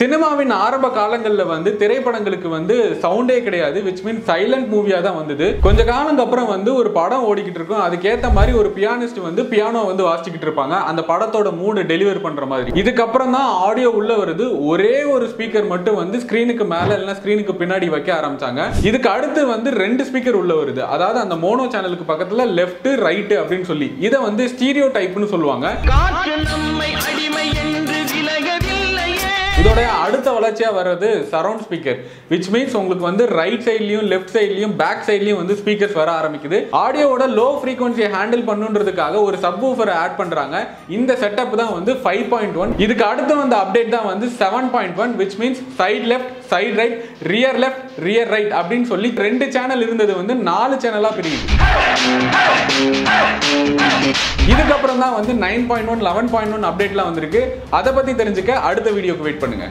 சினிமாவின் ஆரம்ப காலங்களில் வந்து திரைப்படங்களுக்கு வந்து சவுண்டே கிடையாது விச் மீன் சைலண்ட் மூவியா தான் வந்தது கொஞ்ச காலங்க அப்புறம் வந்து ஒரு படம் ஓடிக்கிட்டு இருக்கும் அதுக்கேத்த மாதிரி ஒரு பியானிஸ்ட் வந்து பியானோ வந்து வாசிச்சுக்கிட்டு இருப்பாங்க அந்த படத்தோட மூடு டெலிவர் பண்ற மாதிரி இதுக்கப்புறம் தான் ஆடியோ உள்ள வருது ஒரே ஒரு ஸ்பீக்கர் மட்டும் வந்து ஸ்கிரீனுக்கு மேல இல்லைன்னா ஸ்கிரீனுக்கு பின்னாடி வைக்க ஆரம்பிச்சாங்க இதுக்கு அடுத்து வந்து ரெண்டு ஸ்பீக்கர் உள்ள வருது அதாவது அந்த மோனோ சேனலுக்கு பக்கத்துல லெஃப்ட் ரைட் அப்படின்னு சொல்லி இதை வந்து ஸ்டீரியோ டைப்னு சொல்லுவாங்க காற்று நம்மை அடிமை என்று விலகவில்லையே இதோட அடுத்த வளர்ச்சியா வர்றது சரவுண்ட் ஸ்பீக்கர் விச் மீன்ஸ் உங்களுக்கு வந்து ரைட் சைட்லயும் லெஃப்ட் சைட்லயும் பேக் சைட்லயும் வந்து ஸ்பீக்கர்ஸ் வர ஆரம்பிக்குது ஆடியோவோட லோ ஃப்ரீக்வன்சியை ஹேண்டில் பண்ணுன்றதுக்காக ஒரு சப் ஊஃபரை ஆட் பண்றாங்க இந்த செட்டப் தான் வந்து ஃபைவ் பாயிண்ட் ஒன் இதுக்கு அடுத்து வந்த அப்டேட் தான் வந்து seven point one which means side left side right rear left rear right அப்படின்னு சொல்லி ரெண்டு சேனல் இருந்தது வந்து நாலு சேனலா பிரியுது இதுக்கப்புறம் தான் வந்து nine point one eleven point one அப்டேட்லாம் வந்திருக்கு அதை பத்தி தெரிஞ்சுக்க அடுத்த வீடியோக்கு வெயிட் பண்ணுங்க